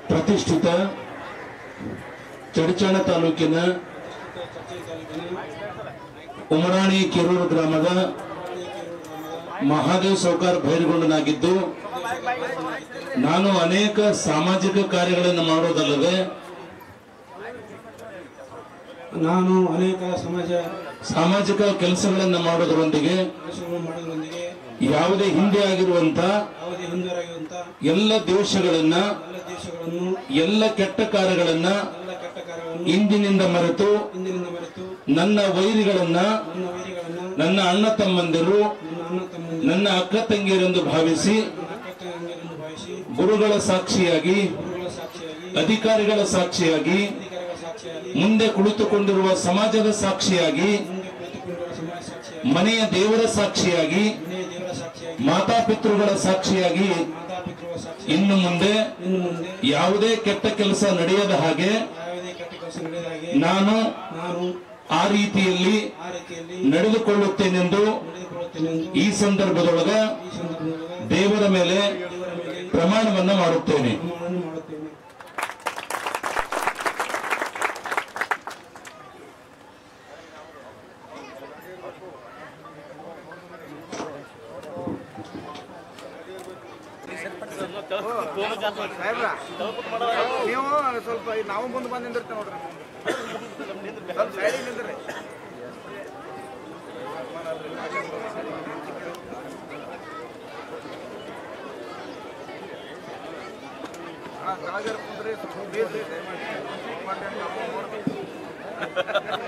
ಪ್ರತಿಷ್ಠಿತ ಚಡಚಣ ತಾಲೂಕಿನ ಉಮರಾಣಿ ಕೆರೂರು ಗ್ರಾಮದ ಮಹಾದೇವ್ ಸೌಕಾರ್ ಬೈರುಗೊಂಡನಾಗಿದ್ದು ನಾನು ಅನೇಕ ಸಾಮಾಜಿಕ ಕಾರ್ಯಗಳನ್ನು ಮಾಡೋದಲ್ಲದೆ ನಾನು ಅನೇಕ ಸಮಾಜ ಸಾಮಾಜಿಕ ಕೆಲಸಗಳನ್ನು ಮಾಡೋದರೊಂದಿಗೆ ಕೆಲಸಗಳನ್ನು ಮಾಡೋದ್ರೊಂದಿಗೆ ಯಾವುದೇ ಹಿಂದೆ ಆಗಿರುವಂತ ಯಾವುದೇ ಹಿಂದರಾಗಿರುವಂತ ಎಲ್ಲ ದೋಷಗಳನ್ನ ಎಲ್ಲ ದೇಶಗಳನ್ನು ಎಲ್ಲ ಕೆಟ್ಟ ಕಾರ್ಯಗಳನ್ನ ಎಲ್ಲ ಕೆಟ್ಟ ಕಾರ್ಯಗಳನ್ನು ಇಂದಿನಿಂದ ಮರೆತು ಹಿಂದಿನಿಂದ ಮರೆತು ನನ್ನ ವೈರಿಗಳನ್ನ ನನ್ನ ವೈರಿಗಳನ್ನ ನನ್ನ ಅಣ್ಣ ತಮ್ಮಂದಿರು ನನ್ನ ಅಣ್ಣ ತಮ್ಮಂದಿರು ನನ್ನ ಅಕ್ಕ ತಂಗಿಯರೆಂದು ಭಾವಿಸಿ ನನ್ನ ಅಕ್ಕ ತಂಗಿಯರೆಂದು ಭಾವಿಸಿ ಗುರುಗಳ ಸಾಕ್ಷಿಯಾಗಿ ಗುರುಗಳ ಸಾಕ್ಷಿಯಾಗಿ ಅಧಿಕಾರಿಗಳ ಸಾಕ್ಷಿಯಾಗಿ ಅಧಿಕಾರಿಗಳ ಸಾಕ್ಷಿಯಾಗಿ ಮುಂದೆ ಕುಳಿತುಕೊಂಡಿರುವ ಸಮಾಜದ ಸಾಕ್ಷಿಯಾಗಿ ಮುಂದೆ ಕುಳಿತುಕೊಂಡಿರುವ ಸಮಾಜ ಸಾಕ್ಷಿಯಾಗಿ ಮನೆಯ ದೇವರ ಸಾಕ್ಷಿಯಾಗಿ ಮನೆಯ ದೇವರ ಸಾಕ್ಷಿಯಾಗಿ ಮಾತಾಪಿತೃಗಳ ಸಾಕ್ಷಿಯಾಗಿ ಮಾತಾಪಿತೃಗಳ ಸಾಕ್ಷಿ ಇನ್ನು ಮುಂದೆ ಇನ್ನು ಮುಂದೆ ಯಾವುದೇ ಕೆಟ್ಟ ಕೆಲಸ ನಡೆಯದ ಹಾಗೆ ಯಾವುದೇ ಕೆಟ್ಟ ಕೆಲಸ ನಡೆದ ಹಾಗೆ ನಾನು ನಾನು ಆ ರೀತಿಯಲ್ಲಿ ಆ ರೀತಿಯಲ್ಲಿ ನಡೆದುಕೊಳ್ಳುತ್ತೇನೆಂದು ನಡೆದುಕೊಳ್ಳುತ್ತೇನೆಂದು ಈ ಸಂದರ್ಭದೊಳಗ ಈ ಸಂದರ್ಭದೊಳಗೆ ದೇವರ ಮೇಲೆ ದೇವರ ಮೇಲೆ ಪ್ರಮಾಣವನ್ನ ಮಾಡುತ್ತೇನೆ ಪ್ರಮಾಣವನ್ನು ಮಾಡುತ್ತೇನೆ ಸಾಹೇಬ್ರ ನೀವು ಸ್ವಲ್ಪ ಈ ನಾವು ಮುಂದೆ ಬಂದು ನಿಂದಿರ್ತೇವೆ ನೋಡ್ರಿ ಸ್ವಲ್ಪ ಸೈಡಿಗೆ ನಿಂದ್ರಿ ಹಾಂ ಕೆಳಗಡೆ ಕುಂದ್ರಿ ಸ್ವಲ್ಪ ಬೇಸ್ರಿ ದಯಮಾಡಿ ಇಂಪಾರ್ಟೆಂಟ್ ನಾವು ನೋಡ್ಬೇಕು